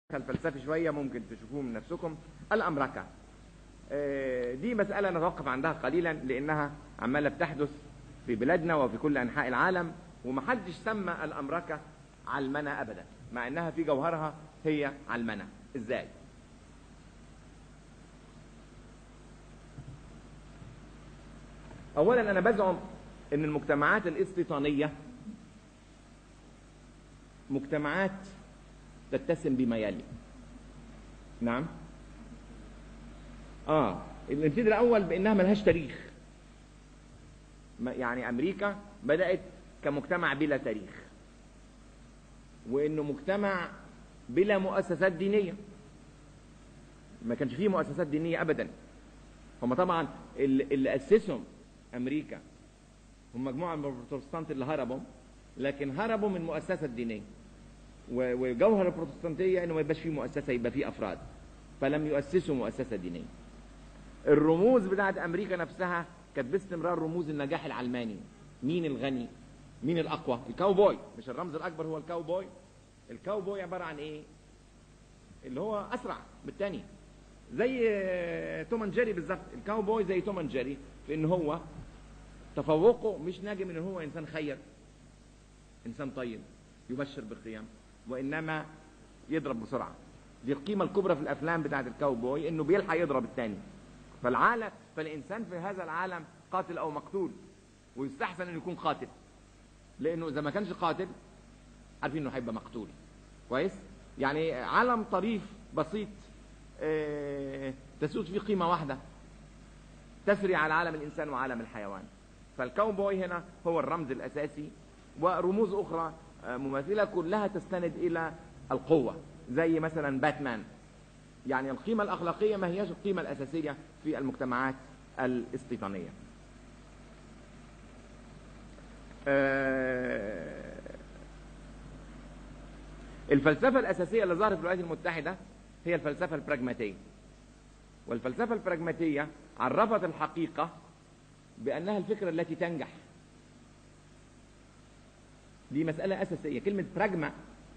الفلسفي شوية ممكن تشوفوه من نفسكم الأمركة آه، دي مسألة نتوقف عندها قليلا لأنها عمالة بتحدث في بلادنا وفي كل أنحاء العالم ومحدش سمى الأمركة علمنة أبدا مع أنها في جوهرها هي علمنة إزاي أولا أنا بزعم أن المجتمعات الاستيطانية مجتمعات تتسم بما يلي نعم اه نبتدي الاول بانها ملهاش تاريخ ما- يعني امريكا بدات كمجتمع بلا تاريخ وانه مجتمع بلا مؤسسات دينيه ما كانش فيه مؤسسات دينيه ابدا هم طبعا اللي اللي اسسهم امريكا هم مجموعه من البروتستانت اللي هربوا لكن هربوا من مؤسسه دينيه و- وجوهر البروتستانتيه انه ما يبقاش فيه مؤسسه يبقى فيه افراد فلم يؤسسوا مؤسسه دينيه الرموز بتاعت امريكا نفسها كانت باستمرار رموز النجاح العلماني مين الغني مين الاقوى الكاوبوي مش الرمز الاكبر هو الكاوبوي الكاوبوي عباره عن ايه اللي هو اسرع بالتاني زي آه، توم اند جيري بالظبط الكاوبوي زي توم اند جيري في ان هو تفوقه مش ناجي من ان هو انسان خير انسان طيب يبشر بالقيام وانما يضرب بسرعه دي القيمه الكبرى في الافلام بتاعت الكاوبوي انه بيلحق يضرب الثاني فالعالم فالانسان في هذا العالم قاتل او مقتول ويستحسن انه يكون قاتل لانه اذا ما كانش قاتل عارفين انه هيبقى مقتول كويس يعني عالم طريف بسيط آه، تسود فيه قيمه واحده تسري على عالم الانسان وعالم الحيوان فالكاوبوي هنا هو الرمز الاساسي ورموز اخرى آه، مماثله كلها تستند الى القوه زي مثلا باتمان يعني القيمه الاخلاقيه ما هياش القيمه الاساسيه في المجتمعات الاستيطانيه آه، الفلسفه الاساسيه اللي ظهرت في الولايات المتحده هي الفلسفه البراجماتيه والفلسفه البراجماتيه عرفت الحقيقه بانها الفكره التي تنجح دي مساله اساسيه كلمه براجما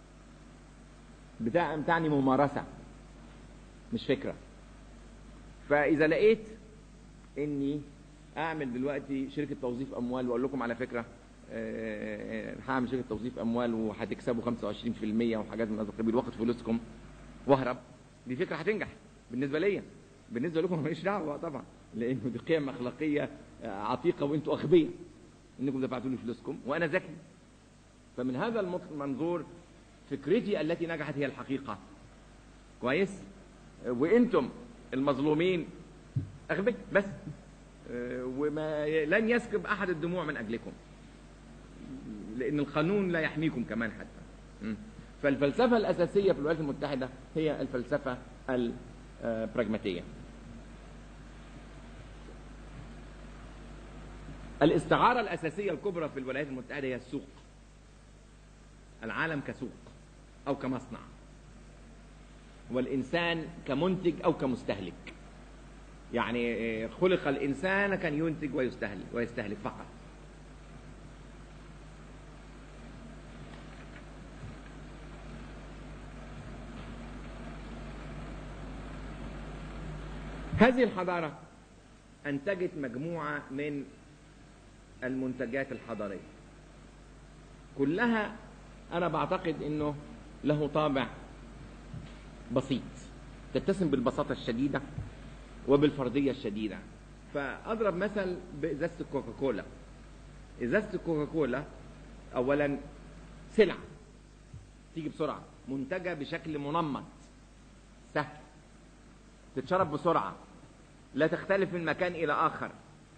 بتاع بتعني ممارسه مش فكره فاذا لقيت اني اعمل دلوقتي شركه توظيف اموال واقول لكم على فكره آه، هعمل شركه توظيف اموال وهتكسبوا 25% وحاجات من هذا القبيل واخد فلوسكم واهرب دي فكره هتنجح بالنسبه ليا بالنسبه لكم ماليش دعوه طبعا لانه دي قيم اخلاقيه آه، عتيقه وانتوا اغبياء انكم دفعتوا لي فلوسكم وانا ذكي فمن هذا المط- المنظور فكرتي التي نجحت هي الحقيقه كويس آه، وانتم المظلومين اغبياء بس آه، وما لن يسكب احد الدموع من اجلكم لان القانون لا يحميكم كمان حتى م. فالفلسفه الاساسيه في الولايات المتحده هي الفلسفه البراجماتيه الاستعاره الاساسيه الكبرى في الولايات المتحده هي السوق العالم كسوق او كمصنع والانسان كمنتج او كمستهلك يعني آه، خلق الانسان كان ينتج ويستهلك ويستهلك فقط هذه الحضارة أنتجت مجموعة من المنتجات الحضارية كلها أنا بعتقد أنه له طابع بسيط تتسم بالبساطة الشديدة وبالفردية الشديدة فأضرب مثل بإزازة الكوكاكولا إزازة الكوكاكولا أولا سلعة تيجي بسرعة منتجة بشكل منمط سهل تتشرب بسرعة لا تختلف من مكان إلى آخر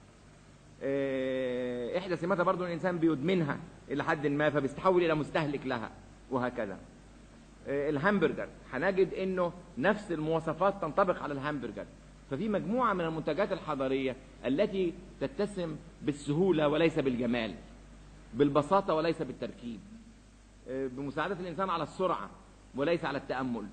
آه، إحدى سماتها برضو الإنسان بيدمنها إلى حد ما فبيستحول إلى مستهلك لها وهكذا آه، الهامبرجر هنجد إنه نفس المواصفات تنطبق على الهامبرجر ففي مجموعة من المنتجات الحضارية التي تتسم بالسهولة وليس بالجمال بالبساطة وليس بالتركيب آه، بمساعدة الإنسان على السرعة وليس على التأمل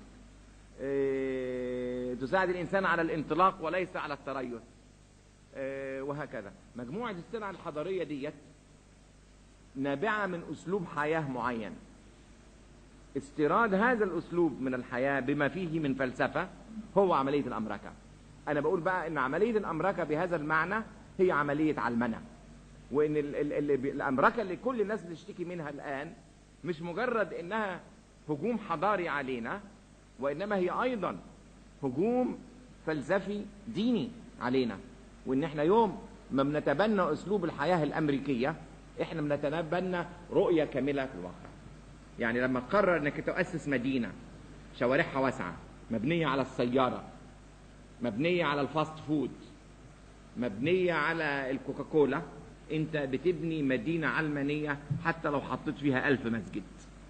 آه، تساعد الإنسان على الانطلاق وليس على التريث آه، وهكذا مجموعة السلع الحضارية ديت نابعة من أسلوب حياة معين استيراد هذا الاسلوب من الحياه بما فيه من فلسفه هو عمليه الامركه انا بقول بقى ان عمليه الامركه بهذا المعنى هي عمليه علمنه وان ال ال ال الامركه اللي كل الناس بتشتكي منها الان مش مجرد انها هجوم حضاري علينا وانما هي ايضا هجوم فلسفي ديني علينا وان احنا يوم ما بنتبنى اسلوب الحياه الامريكيه احنا بنتبنى رؤيه كامله في الواقع يعني لما تقرر انك تؤسس مدينه شوارعها واسعه مبنيه على السياره مبنيه على الفاست فود مبنيه على الكوكاكولا انت بتبني مدينه علمانيه حتى لو حطيت فيها ألف مسجد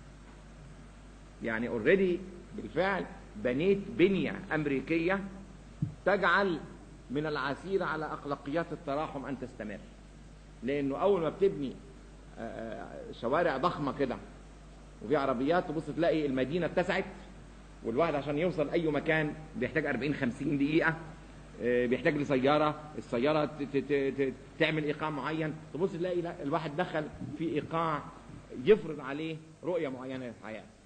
يعني اوريدي بالفعل بنيت بنيه امريكيه تجعل من العسير على اخلاقيات التراحم ان تستمر لانه اول ما بتبني شوارع ضخمه كده وفي عربيات تبص تلاقي المدينه اتسعت والواحد عشان يوصل اي مكان بيحتاج 40 50 دقيقه بيحتاج لسياره السياره ت ت ت تعمل ايقاع معين تبص تلاقي الواحد دخل في ايقاع يفرض عليه رؤيه معينه للحياه